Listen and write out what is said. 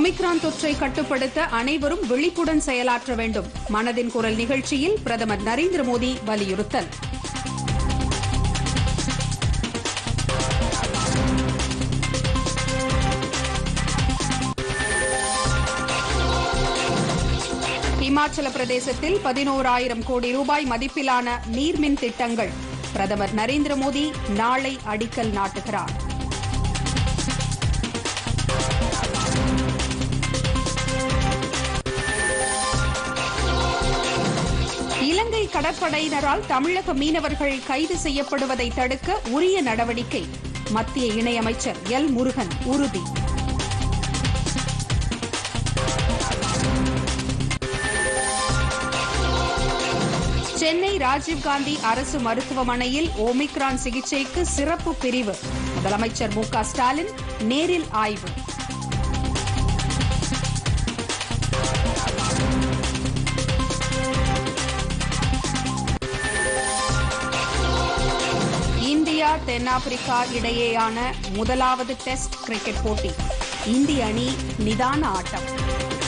omicron தொற்றை கட்டுப்படுத்த அனைவரும் விழிப்புடன் செயலாற்ற வேண்டும் மனதின் குரல் நிகழ்ச்சியில் பிரதமர் நரேந்திர மோடி வலியுறுத்தல் இமாச்சல பிரதேசத்தில் பதினோராயிரம் கோடி ரூபாய் மதிப்பிலான நீர்மின் திட்டங்கள் பிரதமர் நரேந்திர மோடி நாளை அடிக்கல் நாட்டுகிறார் இலங்கை கடற்படையினரால் தமிழக மீனவர்கள் கைது செய்யப்படுவதை தடுக்க உரிய நடவடிக்கை மத்திய இணையமைச்சர் எல் முருகன் உறுதி சென்னை ராஜீவ்காந்தி அரசு மருத்துவமனையில் ஓமிக்ரான் சிகிச்சைக்கு சிறப்பு பிரிவு முதலமைச்சர் மு க ஸ்டாலின் நேரில் ஆய்வு இந்தியா தென்னாப்பிரிக்கா இடையேயான முதலாவது டெஸ்ட் கிரிக்கெட் போட்டி இந்திய அணி நிதான ஆட்டம்